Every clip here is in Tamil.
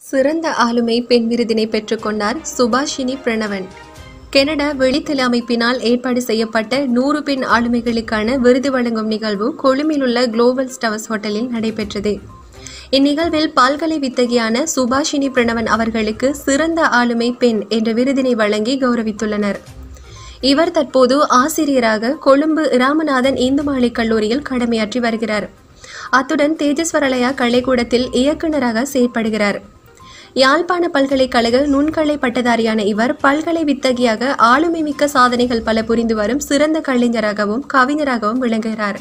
சிறந்த ஆளுமை பெண் விருதினை பெற்றுக்கொண்டார் சுபாஷினி பிரணவன் கனடா வெளித்தல அமைப்பினால் ஏற்பாடு செய்யப்பட்ட நூறு பெண் ஆளுமைகளுக்கான விருது வழங்கும் நிகழ்வு கொழும்பில் உள்ள குளோபல் ஸ்டவர்ஸ் ஹோட்டலில் நடைபெற்றது இந்நிகழ்வில் பல்கலை வித்தகியான சுபாஷினி பிரணவன் அவர்களுக்கு சிறந்த ஆளுமை பெண் என்ற விருதினை வழங்கி கௌரவித்துள்ளனர் இவர் தற்போது ஆசிரியராக கொழும்பு ராமநாதன் இந்து மாலை கல்லூரியில் கடமையாற்றி வருகிறார் அத்துடன் தேஜஸ்வரலயா கலைக்கூடத்தில் இயக்குநராக செயற்படுகிறார் யாழ்ப்பாண பல்கலைக்கழக நுண்கலை பட்டதாரியான இவர் பல்கலை வித்தகியாக ஆளுமை மிக்க சாதனைகள் பல புரிந்து வரும் சிறந்த கலைஞராகவும் கவிஞராகவும் விளங்குகிறார்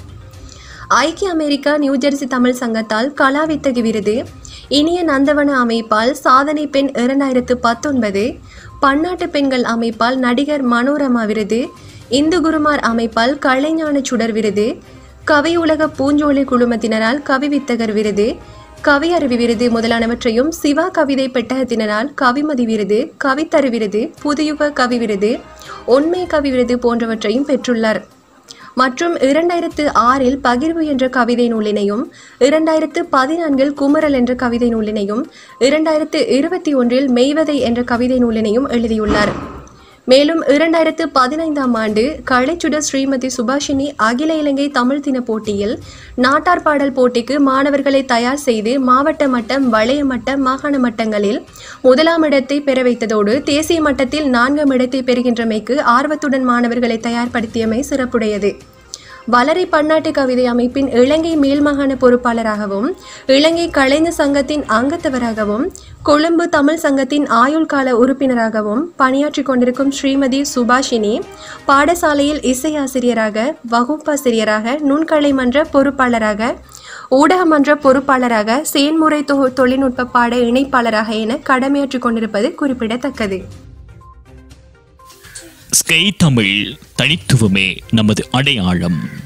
ஐக்கிய அமெரிக்கா நியூஜெர்சி தமிழ் சங்கத்தால் கலா வித்தகி விருது இனிய நந்தவன அமைப்பால் சாதனை பெண் இரண்டாயிரத்து பத்தொன்பது பன்னாட்டு பெண்கள் அமைப்பால் நடிகர் மனோரமா விருது இந்து குருமார் அமைப்பால் கலைஞான சுடர் விருது கவி உலக பூஞ்சோலை குழுமத்தினரால் கவி வித்தகர் விருது கவியருவி விருது முதலானவற்றையும் சிவா கவிதை பெட்டகத்தினரால் கவிமதி விருது கவித்தரு விருது புதுயுக கவி விருது உண்மை கவி விருது போன்றவற்றையும் பெற்றுள்ளார் மற்றும் இரண்டாயிரத்து ஆறில் பகிர்வு என்ற கவிதை நூலினையும் இரண்டாயிரத்து பதினான்கில் குமரல் என்ற கவிதை நூலினையும் இரண்டாயிரத்து இருபத்தி ஒன்றில் மெய்வதை என்ற கவிதை நூலினையும் எழுதியுள்ளார் மேலும் இரண்டாயிரத்து பதினைந்தாம் ஆண்டு கலைச்சுட ஸ்ரீமதி சுபாஷினி அகில இலங்கை தமிழ் தின போட்டியில் நாட்டார் பாடல் போட்டிக்கு மாணவர்களை தயார் செய்து மாவட்ட மட்டம் வளைய மட்டம் மாகாண மட்டங்களில் முதலாம் இடத்தை பெற வைத்ததோடு தேசிய மட்டத்தில் நான்காம் இடத்தை பெறுகின்றமைக்கு ஆர்வத்துடன் மாணவர்களை தயார்படுத்தியமை சிறப்புடையது வளரை பன்னாட்டு கவிதை அமைப்பின் இலங்கை மேல்மாகாண பொறுப்பாளராகவும் இலங்கை கலைஞர் சங்கத்தின் அங்கத்தவராகவும் கொழும்பு தமிழ் சங்கத்தின் ஆயுள் கால உறுப்பினராகவும் பணியாற்றிக் கொண்டிருக்கும் ஸ்ரீமதி சுபாஷினி பாடசாலையில் இசையாசிரியராக வகுப்பாசிரியராக நுண்கலை மன்ற பொறுப்பாளராக ஊடகமன்ற பொறுப்பாளராக செயன்முறை தொ தொழில்நுட்ப பாட இணைப்பாளராக என கடமையாற்றிக் கொண்டிருப்பது குறிப்பிடத்தக்கது ஸ்கை தமிழ் தனித்துவமே நமது அடையாளம்